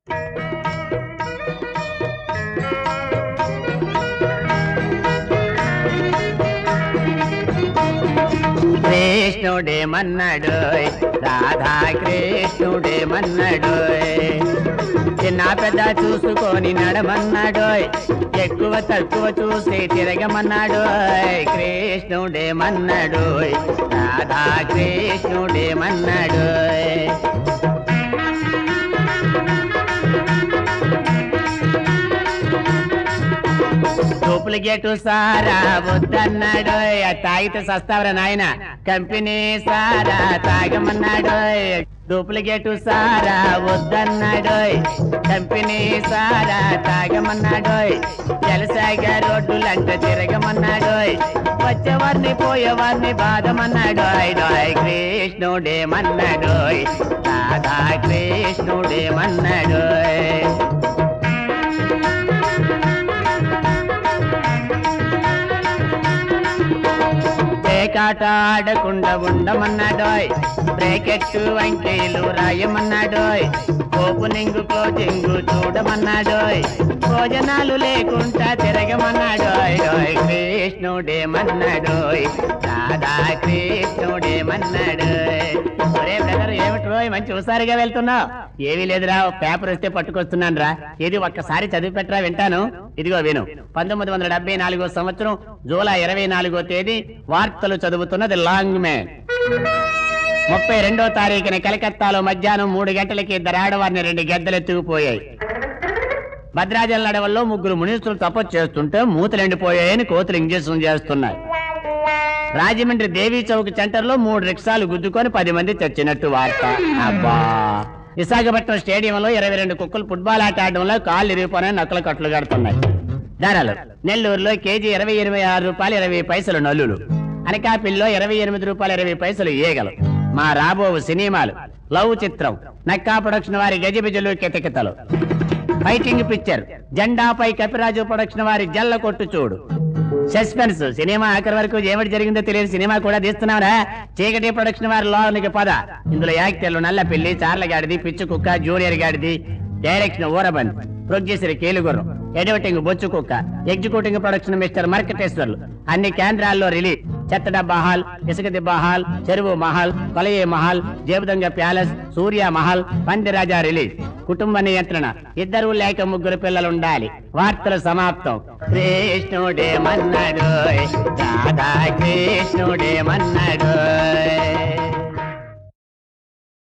కృష్ణుడేమన్నాడు రాధా కృష్ణుడేమన్నాడు చిన్న పెద్ద చూసుకొని నడమన్నాడు ఎక్కువ తక్కువ చూసి తిరగమన్నాడు కృష్ణుడేమన్నాడు రాధా కృష్ణుడేమన్నాడు డూప్లికేట్ సారా వద్దన్నాడు ఆ తాగితే సస్తావరా నాయన కంపెనీ సారా తాగమన్నాడు డూప్లికేట్ సారా వద్దన్నాడు కంపెనీ సారా తాగమన్నాడు జలసాగా రోడ్డులంట తిరగమన్నాడు వచ్చేవారిని పోయేవారిని బాధమన్నాడు డోయ్ కృష్ణుడేమన్నాడు రాధా కృష్ణుడేమన్నాడు పేకాట ఆడకుండా ఉండమన్నాడోయ్ బ్రేకెట్ వంకీలు రాయమన్నాడోయ్ ఓపెనింగ్ క్లోజింగ్ చూడమన్నాడోయ్ భోజనాలు లేకుండా తిరగమన్నాడోయ్ డోయ్ కృష్ణుడేమన్నాడోయ్ రాధా కృష్ణుడేమన్నాడోయ్ ఒరే బ్రదర్ ఏమిట్రోయ్ మంచి హుషారుగా వెళ్తున్నావు ఏమీ లేదురా ఓ పేపర్ వస్తే పట్టుకొస్తున్నాను రా ఇది ఒక్కసారి చదివి పెట్టరా వింటాను ఇదిగో విను పంతొమ్మిది వందల డెబ్బై నాలుగో సంవత్సరం జూలై ఇరవై నాలుగో తేదీ వార్తలు చదువుతున్నది లాంగ్ మ్యాన్ ముప్పై రెండో తారీఖున కలకత్తాలో మధ్యాహ్నం మూడు గంటలకి ఇద్దరు ఆడవారిని రెండు గద్దెలు ఎత్తుకుపోయాయి భద్రాచలం నడవల్లో ముగ్గురు మునీసులు తపస్సు చేస్తుంటే మూతలు ఎండిపోయాయని కోతులు ఇంజక్షన్ చేస్తున్నాయి రాజమండ్రి దేవీ చౌక్ సెంటర్ లో మూడు రిక్షాలు గుద్దుకొని పది మంది చచ్చినట్టు వార్త అబ్బా విశాఖపట్నం స్టేడియంలో ఇరవై రెండు కుక్కలు ఫుట్బాల్ ఆట ఆడడంలో కాళ్ళు ఇరిగిపోయిన నక్కలు కట్లు కడుతున్నాయి ధరలు నెల్లూరులో కేజీ ఇరవై ఇరవై ఆరు రూపాయలు ఇరవై పైసలు నల్లులు అనకాపిల్లో ఇరవై ఎనిమిది రూపాయలు ఇరవై పైసలు ఈగలు మా రాబో సినిమాలు లవ్ చిత్రం నక్కా ప్రొడక్షన్ వారి గజిబిజలు కితకితలు ఫైటింగ్ పిక్చర్ జెండాపై కపిరాజు ప్రొడక్షన్ వారి జల్ల కొట్టు చూడు సస్పెన్స్ సినిమా ఆఖరి వరకు ఏమిటి జరిగిందో తెలియని సినిమా కూడా తీస్తున్నావురా చీకటి ప్రొడక్షన్ వారి లోనికి పద ఇందులో యాక్టర్లు నల్ల పిల్లి చార్ల గాడిది పిచ్చు కుక్క జూనియర్ గాడిది డైరెక్షన్ ఊరబంద్ ప్రొడ్యూసర్ కేలుగుర్రం ఎడిటింగ్ బొచ్చు కుక్క ఎగ్జిక్యూటింగ్ ప్రొడక్షన్ మిస్టర్ మార్కెటేశ్వర్లు అన్ని కేంద్రాల్లో రిలీజ్ చెత్త డబ్బా హాల్ ఇసుక దిబ్బా హాల్ చెరువు మహల్ కొలయే మహల్ జేబుదంగ ప్యాలెస్ సూర్య మహల్ పందిరాజా రిలీజ్ కుటుంబ నియంత్రణ ఇద్దరు లేక ముగ్గురు పిల్లలు ఉండాలి వార్తలు సమాప్తం కృష్ణుడే మన్నాడు రాధా కృష్ణుడే మన్నాడు